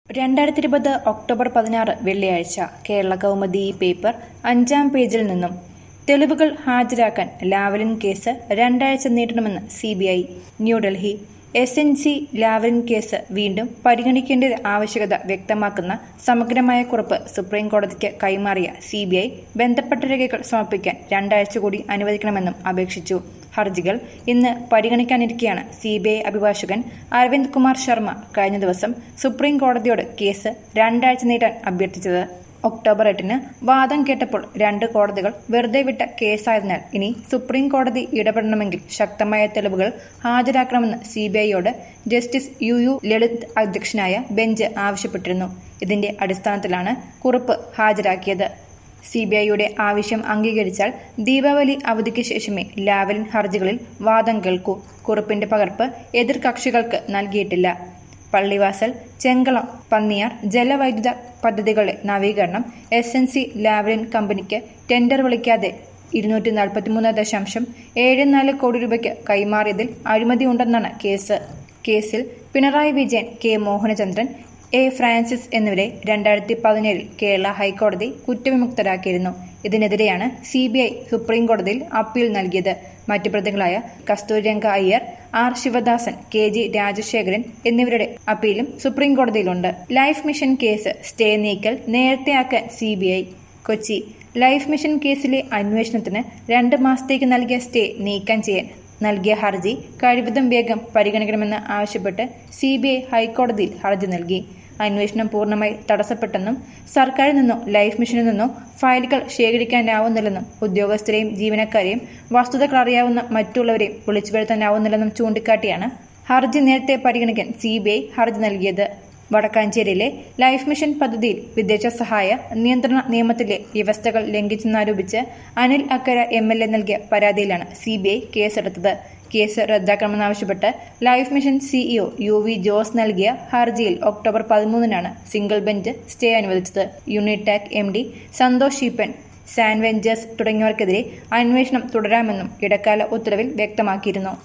രണ്ടായിരത്തി ഇരുപത് ഒക്ടോബർ പതിനാറ് വെള്ളിയാഴ്ച കേരള കൗമുദി പേപ്പർ അഞ്ചാം പേജിൽ നിന്നും തെളിവുകൾ ഹാജരാക്കാൻ ലാവലിൻ കേസ് രണ്ടാഴ്ച നീട്ടണമെന്ന് C B I New Delhi S N C Lavalin case വീണ്ടും പരിഗണിക്കേണ്ട ആവശ്യകത വ്യക്തമാക്കുന്ന സമഗ്രമായ കുറിപ്പ് സുപ്രീം കോടതിക്ക് കൈമാറിയ സി ബി ഐ ബന്ധപ്പെട്ട രേഖകൾ സമർപ്പിക്കാൻ രണ്ടാഴ്ച കൂടി അനുവദിക്കണമെന്നും അപേക്ഷിച്ചു ഹർജികൾ ഇന്ന് പരിഗണിക്കാനിരിക്കെയാണ് സി ബി ഐ അഭിഭാഷകൻ അരവിന്ദ് കുമാർ ശർമ്മ കഴിഞ്ഞ ദിവസം സുപ്രീം കോടതിയോട് കേസ് രണ്ടാഴ്ച നീട്ടാൻ അഭ്യർത്ഥിച്ചത് ഒക്ടോബർ എട്ടിന് വാദം കേട്ടപ്പോൾ രണ്ട് കോടതികൾ വെറുതെ വിട്ട കേസായതിനാൽ ഇനി സുപ്രീം കോടതി ഇടപെടണമെങ്കിൽ ശക്തമായ തെളിവുകൾ ഹാജരാക്കണമെന്ന് സി ബി ഐയോട് ജസ്റ്റിസ് യു യു ലളിത് അധ്യക്ഷനായ ബെഞ്ച് ആവശ്യപ്പെട്ടിരുന്നു ഇതിന്റെ അടിസ്ഥാനത്തിലാണ് കുറിപ്പ് ഹാജരാക്കിയത് സി ബി ഐയുടെ ആവശ്യം അംഗീകരിച്ചാൽ ദീപാവലി അവധിക്ക് ശേഷമേ ലാവലിൻ ഹർജികളിൽ വാദം കേൾക്കൂ കുറിപ്പിന്റെ പകർപ്പ് എതിർ കക്ഷികൾക്ക് നൽകിയിട്ടില്ല പള്ളിവാസൽ ചെങ്കളം പന്നിയാർ ജലവൈദ്യുത പദ്ധതികളുടെ നവീകരണം എസ് എൻ സി ലാവലിൻ കമ്പനിക്ക് ടെൻഡർ വിളിക്കാതെ ഇരുന്നൂറ്റി നാൽപ്പത്തിമൂന്ന് ദശാംശം ഏഴ് നാല് കോടി രൂപയ്ക്ക് കൈമാറിയതിൽ അഴിമതിയുണ്ടെന്നാണ് കേസ് കേസിൽ പിണറായി വിജയൻ കെ മോഹനചന്ദ്രൻ എ ഫ്രാൻസിസ് എന്നിവരെ രണ്ടായിരത്തി പതിനേഴിൽ കേരള ഹൈക്കോടതി കുറ്റവിമുക്തരാക്കിയിരുന്നു ഇതിനെതിരെയാണ് സി ബി ഐ സുപ്രീം കോടതിയിൽ അപ്പീൽ നൽകിയത് മറ്റു പ്രതികളായ Kasturiranga Iyer R Sivadasan K G Rajasekharan എന്നിവരുടെ അപ്പീലും സുപ്രീം കോടതിയിലുണ്ട് ലൈഫ് മിഷൻ കേസ് സ്റ്റേ നീക്കൽ നേരത്തെയാക്കാൻ C B I Kochi life mission കേസിലെ അന്വേഷണത്തിന് രണ്ട് മാസത്തേക്ക് നൽകിയ സ്റ്റേ നീക്കം ചെയ്യാൻ നൽകിയ ഹർജി കഴിവതും വേഗം പരിഗണിക്കണമെന്ന് ആവശ്യപ്പെട്ട് സി ബി ഐ ഹൈക്കോടതിയിൽ ഹർജി നൽകി അന്വേഷണം പൂർണ്ണമായി തടസ്സപ്പെട്ടെന്നും സർക്കാരിൽ നിന്നോ ലൈഫ് മിഷനിൽ നിന്നോ ഫയലുകൾ ശേഖരിക്കാനാവുന്നില്ലെന്നും ഉദ്യോഗസ്ഥരെയും ജീവനക്കാരെയും വസ്തുതകൾ അറിയാവുന്ന മറ്റുള്ളവരെയും വിളിച്ചു വരുത്താനാവുന്നില്ലെന്നും ചൂണ്ടിക്കാട്ടിയാണ് ഹർജി നേരത്തെ പരിഗണിക്കാൻ സി ബി ഐ ഹർജി നൽകിയത് വടക്കാഞ്ചേരിയിലെ ലൈഫ് മിഷൻ പദ്ധതിയിൽ വിദേശ സഹായ നിയന്ത്രണ നിയമത്തിലെ വ്യവസ്ഥകൾ ലംഘിച്ചെന്നാരോപിച്ച് Anil Akkara M L A നൽകിയ പരാതിയിലാണ് സി ബി ഐ കേസെടുത്തത് കേസ് റദ്ദാക്കണമെന്നാവശ്യപ്പെട്ട് life mission CEO U V Jose നൽകിയ ഹർജിയിൽ ഒക്ടോബർ പതിമൂന്നിനാണ് സിംഗിൾ ബെഞ്ച് സ്റ്റേ അനുവദിച്ചത് യൂണിടാക് എം ഡി സന്തോഷ് ഷീപ്പൻ സാൻ വെഞ്ചേഴ്സ് തുടങ്ങിയവർക്കെതിരെ അന്വേഷണം തുടരാമെന്നും ഇടക്കാല ഉത്തരവിൽ വ്യക്തമാക്കിയിരുന്നു